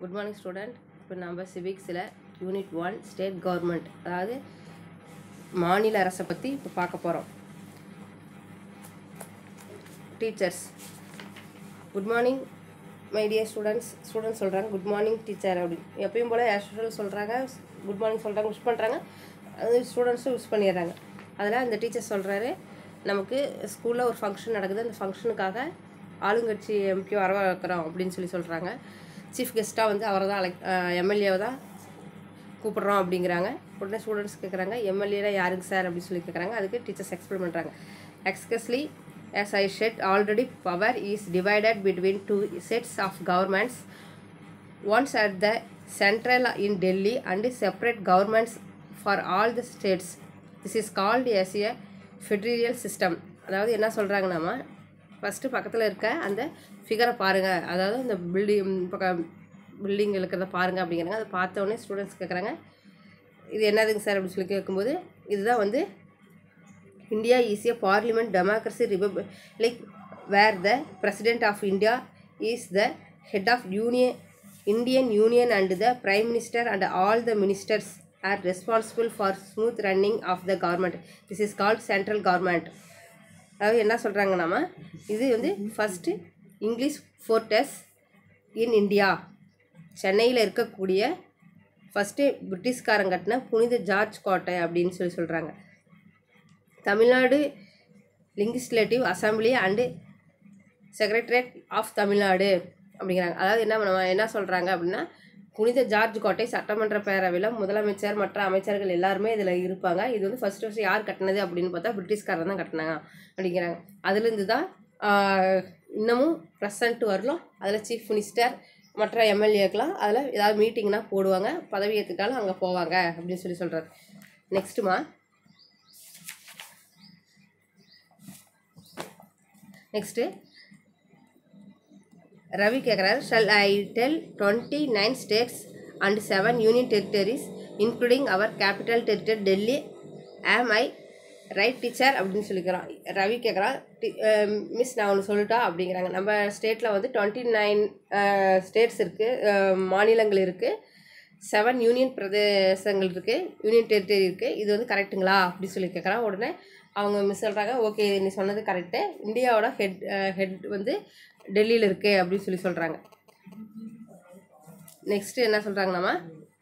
Good morning student இப்போ நம்ம சிவிக்ஸில் யூனிட் ஒன் ஸ்டேட் கவர்மெண்ட் அதாவது மாநில அரசை பற்றி இப்போ பார்க்க போகிறோம் teachers good morning my dear students students சொல்கிறாங்க குட் மார்னிங் டீச்சர் அப்படின்னு எப்பயும் போல் ஆஸ் சொல்கிறாங்க குட் மார்னிங் சொல்கிறாங்க விஷ் பண்ணுறாங்க அது ஸ்டூடெண்ட்ஸும் விஷ் பண்ணிடுறாங்க அதில் அந்த டீச்சர் சொல்கிறாரு நமக்கு ஸ்கூலில் ஒரு ஃபங்க்ஷன் நடக்குது அந்த ஃபங்க்ஷனுக்காக ஆளுங்கட்சி எம்பி வரவேற்கிறோம் அப்படின்னு சொல்லி சொல்கிறாங்க சீஃப் கெஸ்ட்டாக வந்து அவரை தான் அலைக் எம்எல்ஏவை தான் கூப்பிட்றோம் அப்படிங்கிறாங்க உடனே ஸ்டூடெண்ட்ஸ் கேட்குறாங்க எம்எல்ஏனா யாருக்கு சார் அப்படின்னு சொல்லி கேட்குறாங்க அதுக்கு டீச்சர்ஸ் எக்ஸ்பிளைன் பண்ணுறாங்க எக்ஸ்கஸ்லி as I said already power is divided between two sets of governments once at the central in Delhi and separate governments for all the states this is called as a federal system அதாவது என்ன சொல்கிறாங்கன்னாமா first பக்கத்தில் இருக்க அந்த ஃபிகரை பாருங்கள் அதாவது அந்த building பக்கம் building இருக்கிறத பாருங்கள் அப்படிங்கிறாங்க அதை பார்த்த உடனே ஸ்டூடெண்ட்ஸ் கேட்குறாங்க இது என்னதுங்க சார் அப்படின்னு சொல்லி கேட்கும்போது இதுதான் வந்து India is a parliament democracy republic where the president of India is the head of union Indian Union and the prime minister and all the ministers are responsible for smooth running of the government. This is called central government. அதாவது என்ன சொல்கிறாங்கன்னாமா இது வந்து first English fortress in India சென்னையில் இருக்கக்கூடிய first பிரிட்டிஷ்காரங்க கட்டின புனித George கோட்டை அப்படின்னு சொல்லி சொல்கிறாங்க Tamil Nadu legislative assembly and secretariat of Tamil Nadu அப்படிங்கிறாங்க அதாவது என்ன நம்ம என்ன சொல்கிறாங்க அப்படின்னா புனித ஜார்ஜ் கோட்டை சட்டமன்ற பேரவையில் முதலமைச்சர் மற்ற அமைச்சர்கள் எல்லாருமே இதில் இருப்பாங்க இது வந்து ஃபஸ்ட்டு ஃபஸ்ட்டு யார் கட்டினது அப்படின்னு பார்த்தா பிரிட்டிஷ்காரர் தான் கட்டினாங்க அப்படிங்கிறாங்க அதுலேருந்து தான் ஆஹ், இன்னமும் ப்ரெசன்ட் வரலும் அதில் சீஃப் மினிஸ்டர் மற்ற எம்எல்ஏக்கெலாம் அதில் ஏதாவது மீட்டிங்னா போடுவாங்க பதவி ஏற்றுக்காலும் அங்கே போவாங்க அப்படின்னு சொல்லி சொல்கிறார் நெக்ஸ்ட்டுமா நெக்ஸ்ட்டு ரவி கேட்குறாரு shall I tell twenty nine states and seven union territories including our capital territory Delhi am I right teacher அப்படின்னு சொல்லிக்கிறான் ரவி கேட்குறான் மிஸ் நான் ஒன்று சொல்லிட்டா அப்படிங்கிறாங்க நம்ம ஸ்டேட்டில் வந்து டுவெண்ட்டி நைன் ஸ்டேட்ஸ் இருக்குது மாநிலங்கள் இருக்குது செவன் யூனியன் பிரதேசங்கள் இருக்குது யூனியன் டெரிட்டரி இருக்குது இது வந்து கரெக்ட்டுங்களா அப்படின்னு சொல்லி கேட்குறான் உடனே அவங்க மிஸ் சொல்கிறாங்க ஓகே நீ சொன்னது கரெக்டு இந்தியாவோட ஹெட் ஹெட் வந்து டெல்லியில் இருக்குது அப்படின்னு சொல்லி சொல்கிறாங்க நெக்ஸ்ட்டு என்ன சொல்கிறாங்கண்ணாமா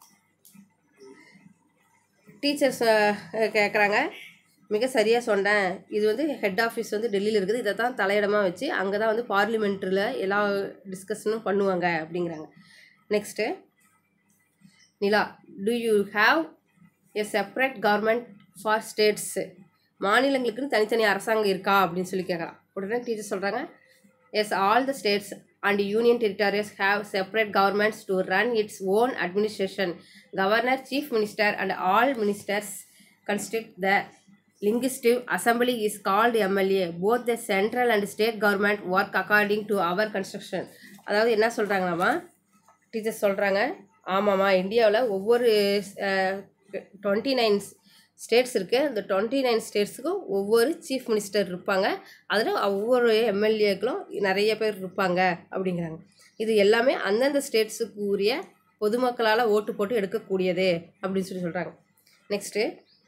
டீச்சர்ஸ் கேட்குறாங்க மிக சரியாக சொன்னேன் இது வந்து ஹெட் ஆஃபீஸ் வந்து டெல்லியில் இருக்குது இதை தான் தலையிடமாக வச்சு அங்கே தான் வந்து பார்லிமெண்ட்டில் எல்லா டிஸ்கஷனும் பண்ணுவாங்க அப்படிங்கிறாங்க next Nila do you have a separate government for states மாநிலங்களுக்குன்னு தனித்தனி அரசாங்கம் இருக்கா அப்படின்னு சொல்லி கேட்குறான் உடனே டீச்சர் சொல்கிறாங்க yes all the states and union territories have separate governments to run its own administration governor chief minister and all ministers construct the linguistic assembly is called MLA. Both the central and state government work according to our construction. அதாவது என்ன சொல்கிறாங்களாம்மா teachers சொல்கிறாங்க ஆமாம்மா இந்தியாவில் ஒவ்வொரு twenty nine states இருக்குது அந்த twenty nine ஸ்டேட்ஸுக்கும் ஒவ்வொரு chief minister இருப்பாங்க அதில் ஒவ்வொரு எம்எல்ஏக்களும் நிறைய பேர் இருப்பாங்க அப்படிங்கிறாங்க இது எல்லாமே அந்தந்த ஸ்டேட்ஸுக்கு உரிய பொதுமக்களால் ஓட்டு போட்டு எடுக்கக்கூடியது அப்படின்னு சொல்லி சொல்கிறாங்க நெக்ஸ்ட்டு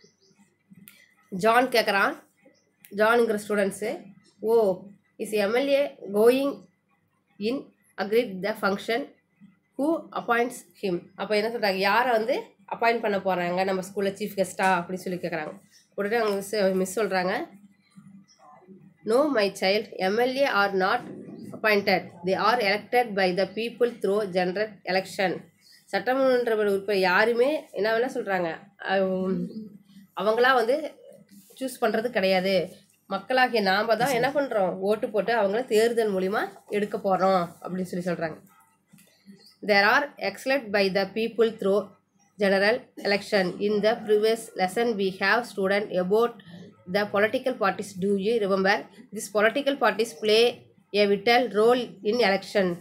ஜான் கேட்குறான் ஜானுங்கிற students who is MLA going in agreed the function who appoints him அப்போ என்ன சொல்கிறாங்க யாரை வந்து அப்பாயிண்ட் பண்ண போகிறாங்க நம்ம ஸ்கூலில் சீஃப் கெஸ்ட்டாக அப்படின்னு சொல்லி கேட்குறாங்க உடனே அவங்க மிஸ் மிஸ் சொல்கிறாங்க no my child MLA are not appointed they are elected by the people through general election சட்டமன்ற உறுப்பினர் யாருமே என்ன வேணால் சொல்கிறாங்க அவங்களா வந்து சூஸ் பண்ணுறது கிடையாது மக்களாகிய நாம் தான் என்ன பண்ணுறோம் ஓட்டு போட்டு அவங்கள தேர்தல் மூலிமா எடுக்க போகிறோம் அப்படின்னு சொல்லி சொல்கிறாங்க தேர் ஆர் எக்ஸலட் by the people through general election in the previous lesson we have student about the political parties do you remember this political parties play a vital role in election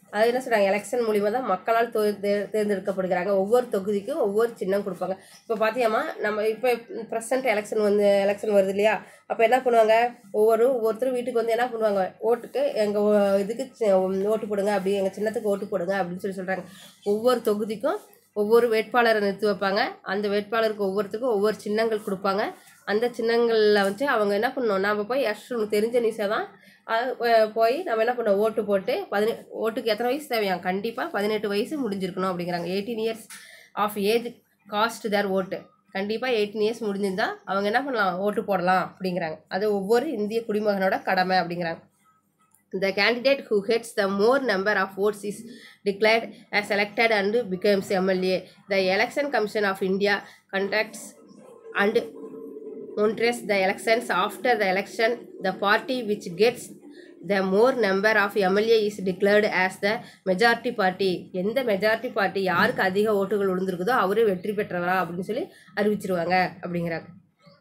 அது என்ன சொல்கிறாங்க election மூலிமா தான் மக்களால் தோ தே- தேர்ந்தெடுக்கப்படுகிறாங்க ஒவ்வொரு தொகுதிக்கும் ஒவ்வொரு சின்னம் கொடுப்பாங்க இப்போ பார்த்தியாம்மா நம்ம இப்போ ப்ரெசன்ட் எலெக்ஷன் வந்து எலெக்ஷன் வருது இல்லையா அப்போ என்ன பண்ணுவாங்க ஒவ்வொரு ஒவ்வொருத்தரும் வீட்டுக்கு வந்து என்ன பண்ணுவாங்க ஓட்டுக்கு எங்கள் இதுக்கு சி- ஓட்டு போடுங்க அப்படி எங்கள் சின்னத்துக்கு ஓட்டு போடுங்க அப்படின்னு சொல்லி சொல்கிறாங்க ஒவ்வொரு தொகுதிக்கும் ஒவ்வொரு வேட்பாளரை நிறுத்தி வைப்பாங்க அந்த வேட்பாளருக்கு ஒவ்வொருத்தருக்கும் ஒவ்வொரு சின்னங்கள் கொடுப்பாங்க அந்த சின்னங்களில் வந்து அவங்க என்ன பண்ணணும் நாம் போய் எஸ்ட் தெரிஞ்ச நியூஸை தான் அது, அஹ், போய் நம்ம என்ன பண்ணோம் ஓட்டு போட்டு பதினெ ஓட்டுக்கு எத்தனை வயசு தேவையாம் கண்டிப்பாக பதினெட்டு வயசு முடிஞ்சிருக்கணும் அப்படிங்கிறாங்க eighteen years of age cast their vote கண்டிப்பாக எயிட்டீன் இயர்ஸ் முடிஞ்சிருந்தா அவங்க என்ன பண்ணலாம் ஓட்டு போடலாம் அப்படிங்கிறாங்க அது ஒவ்வொரு இந்திய குடிமகனோட கடமை அப்படிங்கிறாங்க The candidate who gets the more number of votes is declared as elected and becomes MLA. The Election Commission of India conducts and monitors the elections. After the election, the party which gets the more number of MLA is declared as the majority party. எந்த majority party யாருக்கு அதிக ஓட்டுகள் விழுந்திருக்குதோ அவரே வெற்றி பெற்றவரா அப்படின்னு சொல்லி அறிவிச்சிருவாங்க அப்படிங்கிறாங்க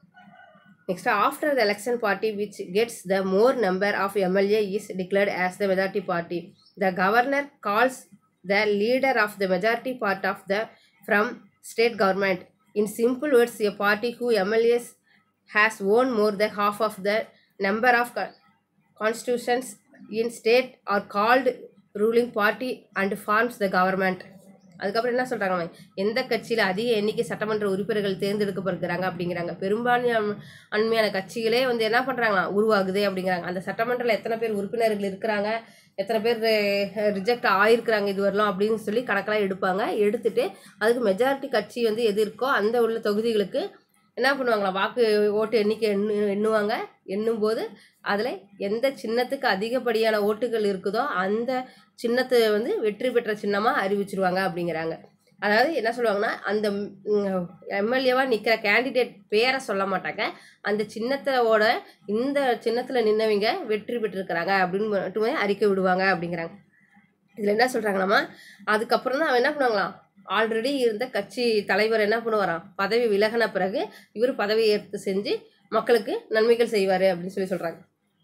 Next, after the election party which gets the more number of MLA is declared as the majority party. The governor calls the leader of the majority part of the from state government. In simple words, a party who MLAs has won more than half of the number of co- constitutions in state are called ruling party and forms the government. அதுக்கப்புறம் என்ன சொல்கிறாங்க எந்த கட்சியில் அதிக எண்ணிக்கை சட்டமன்ற உறுப்பினர்கள் தேர்ந்தெடுக்கப்படுகிறாங்க அப்படிங்கிறாங்க பெரும்பான்மையான அண்மையான கட்சிகளே வந்து என்ன பண்ணுறாங்களா உருவாகுது அப்படிங்கிறாங்க அந்த சட்டமன்றத்தில் எத்தனை பேர் உறுப்பினர்கள் இருக்கிறாங்க எத்தனை பேர் ரிஜெக்ட் ஆயிருக்கிறாங்க இது வரலாம் அப்படின்னு சொல்லி கணக்கெல்லாம் எடுப்பாங்க எடுத்துட்டு அதுக்கு மெஜாரிட்டி கட்சி வந்து எது இருக்கோ அந்த உள்ள தொகுதிகளுக்கு என்ன பண்ணுவாங்களா வாக்கு ஓட்டு எண்ணிக்கை எண்ணு எண்ணுவாங்க எண்ணும்போது அதில் எந்த சின்னத்துக்கு அதிகப்படியான ஓட்டுகள் இருக்குதோ அந்த சின்னத்தை வந்து வெற்றி பெற்ற சின்னமாக அறிவிச்சிருவாங்க அப்படிங்கிறாங்க அதாவது என்ன சொல்லுவாங்கன்னா அந்த எம்எல்ஏவாக நிற்கிற கேண்டிடேட் பேரை சொல்ல மாட்டாங்க அந்த சின்னத்தோட இந்த சின்னத்தில் நின்னவங்க வெற்றி பெற்றிருக்கிறாங்க அப்படின்னு மட்டுமே அறிக்கை விடுவாங்க அப்படிங்கிறாங்க இதில் என்ன சொல்கிறாங்களாமா அதுக்கப்புறம் தான் அவன் என்ன பண்ணுவாங்களாம் ஆல்ரெடி இருந்த கட்சி தலைவர் என்ன பண்ணுவாராம் பதவி விலகின பிறகு இவர் பதவி ஏற்று செஞ்சு மக்களுக்கு நன்மைகள் செய்வார் அப்படின்னு சொல்லி சொல்கிறாங்க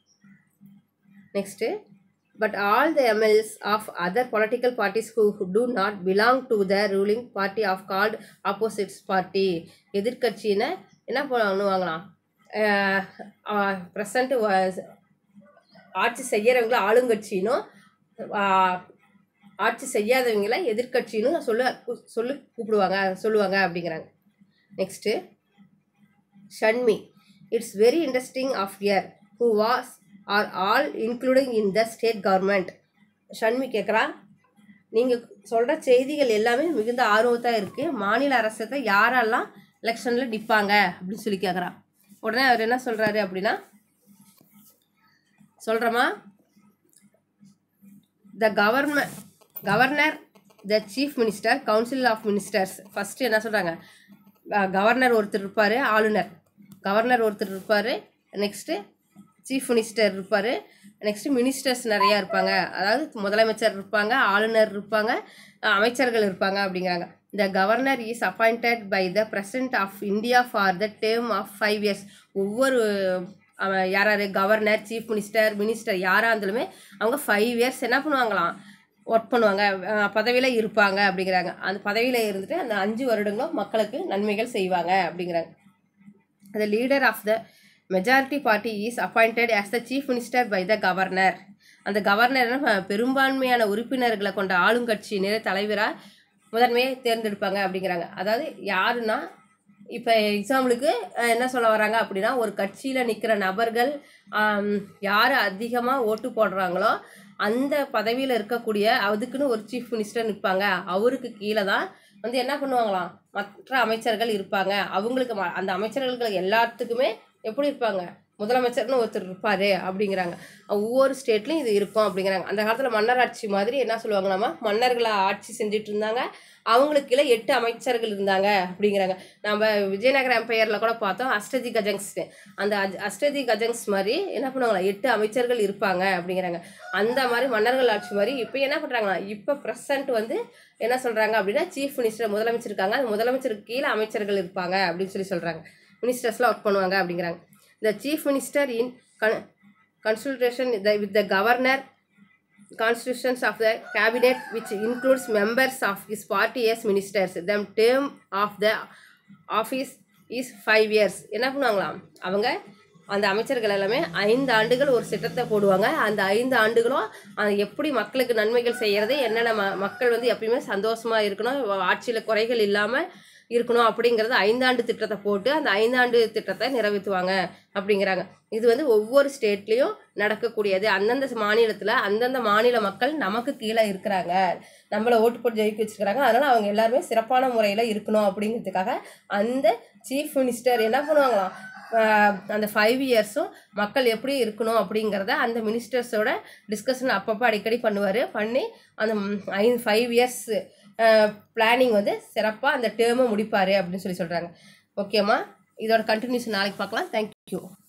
next but all the MLAs of other political parties who do not belong to the ruling party of called opposites party எதிர்கட்சின்னு என்ன பண்ணுவாங்களாம் ப்ரெசண்ட் ஆட்சி செய்கிறவங்கள ஆளுங்கட்சினும் ஆஹ், ஆட்சி செய்யாதவங்கள எதிர்கட்சின்னு சொல்ல சொல்லி கூப்பிடுவாங்க சொல்லுவாங்க அப்படிங்கிறாங்க next Shanmi it's very interesting of year who was are all including in the state government Shanmi கேட்குறா நீங்கள் சொல்கிற செய்திகள் எல்லாமே மிகுந்த ஆர்வத்தாக இருக்குது மாநில அரசத்தை யாரெல்லாம் எலெக்ஷனில் நிற்பாங்க அப்படின்னு சொல்லி கேட்குறா உடனே அவர் என்ன சொல்கிறாரு அப்படின்னா சொல்கிறோமா the government governor the chief minister council of ministers first என்ன சொல்கிறாங்க கவர்னர் ஒருத்தர் இருப்பார் ஆளுநர் கவர்னர் ஒருத்தர் இருப்பார் நெக்ஸ்ட்டு சீஃப் மினிஸ்டர் இருப்பார் நெக்ஸ்ட்டு மினிஸ்டர்ஸ் நிறையா இருப்பாங்க அதாவது முதலமைச்சர் இருப்பாங்க ஆளுநர் இருப்பாங்க அஹ் அமைச்சர்கள் இருப்பாங்க அப்படிங்கிறாங்க the governor is appointed by the president of India for the term of five years ஒவ்வொரு அவன் யார் யார் கவர்னர் சீஃப் மினிஸ்டர் மினிஸ்டர் யாராக இருந்தாலுமே அவங்க ஃபைவ் இயர்ஸ் என்ன பண்ணுவாங்களாம் ஒர்க் பண்ணுவாங்க பதவியில் இருப்பாங்க அப்படிங்கிறாங்க அந்த பதவியில் இருந்துட்டு அந்த அஞ்சு வருடங்களும் மக்களுக்கு நன்மைகள் செய்வாங்க அப்படிங்கிறாங்க the leader of the majority party is appointed as the chief minister by the governor அந்த கவர்னர் பெரும்பான்மையான உறுப்பினர்களை கொண்ட ஆளுங்கட்சி நிறை தலைவராக முதன்மையை தேர்ந்தெடுப்பாங்க அப்படிங்கிறாங்க அதாவது யாருன்னா இப்போ எக்ஸாம்பிளுக்கு என்ன சொல்ல வராங்க அப்படின்னா ஒரு கட்சியில் நிற்கிற நபர்கள் ஆம், யார் அதிகமாக ஓட்டு போடுறாங்களோ அந்த பதவியில் இருக்கக்கூடிய அதுக்குன்னு ஒரு சீஃப் மினிஸ்டர் நிற்பாங்க அவருக்கு கீழே தான் வந்து என்ன பண்ணுவாங்களாம் மற்ற அமைச்சர்கள் இருப்பாங்க அவங்களுக்கு ம- அந்த அமைச்சர்களுக்கு எல்லாத்துக்குமே எப்படி இருப்பாங்க முதலமைச்சர்னு ஒருத்தர் இருப்பார் அப்படிங்கிறாங்க ஒவ்வொரு ஸ்டேட்லையும் இது இருக்கும் அப்படிங்கிறாங்க அந்த காலத்தில் மன்னர் ஆட்சி மாதிரி என்ன சொல்லுவாங்களாமா மன்னர்களை ஆட்சி செஞ்சுட்டு இருந்தாங்க அவங்களுக்கு கீழே எட்டு அமைச்சர்கள் இருந்தாங்க அப்படிங்கிறாங்க நம்ம விஜயநகர எம்பையரில் கூட பார்த்தோம் அஷ்டதி கஜங்ஸ் அந்த அஜ்- அஷ்டதி கஜங்ஸ் மாதிரி என்ன பண்ணுவாங்களா எட்டு அமைச்சர்கள் இருப்பாங்க அப்படிங்கிறாங்க அந்த மாதிரி மன்னர்கள் ஆட்சி மாதிரி இப்போ என்ன பண்ணுறாங்களா இப்போ ப்ரெசன்ட் வந்து என்ன சொல்கிறாங்க அப்படின்னா சீஃப் மினிஸ்டர் முதலமைச்சர் இருக்காங்க அந்த முதலமைச்சருக்கு கீழே அமைச்சர்கள் இருப்பாங்க அப்படின்னு சொல்லி சொல்கிறாங்க மினிஸ்டர்ஸ்லாம் ஒர்க் பண்ணுவாங்க அப்படிங்கிறாங்க the chief minister in con consultation with the governor constitutions of the cabinet which includes members of his party as ministers the term of the office is five years என்ன பண்ணுவாங்களாம் அவங்க அந்த அமைச்சர்கள் எல்லாமே ஐந்து ஆண்டுகள் ஒரு திட்டத்தை போடுவாங்க அந்த ஐந்து ஆண்டுகளும் அது எப்படி மக்களுக்கு நன்மைகள் செய்யறது என்னென்ன ம மக்கள் வந்து எப்பயுமே சந்தோஷமா இருக்கணும் ஆட்சியில் குறைகள் இல்லாமல் இருக்கணும் அப்படிங்கிறது ஐந்தாண்டு திட்டத்தை போட்டு அந்த ஐந்தாண்டு திட்டத்தை நிறைவேற்றுவாங்க அப்படிங்கிறாங்க இது வந்து ஒவ்வொரு ஸ்டேட்லேயும் நடக்கக்கூடியது அந்தந்த மாநிலத்தில் அந்தந்த மாநில மக்கள் நமக்கு கீழே இருக்கிறாங்க நம்மளை ஓட்டு போட்டு ஜெயிக்க வச்சுருக்காங்க அதனால் அவங்க எல்லாருமே சிறப்பான முறையில் இருக்கணும் அப்படிங்கிறதுக்காக அந்த சீஃப் மினிஸ்டர் என்ன பண்ணுவாங்களாம் ஆஹ் அந்த ஃபைவ் இயர்ஸும் மக்கள் எப்படி இருக்கணும் அப்படிங்கிறத அந்த மினிஸ்டர்ஸோட டிஸ்கஷன் அப்பப்போ அடிக்கடி பண்ணுவார் பண்ணி அந்த ஐ ஃபைவ் இயர்ஸ் பிளானிங் வந்து சிறப்பாக அந்த டேர்மை முடிப்பார் அப்படின்னு சொல்லி சொல்கிறாங்க ஓகேம்மா இதோட கண்டினியூஷன் நாளைக்கு பார்க்கலாம் தேங்க்யூ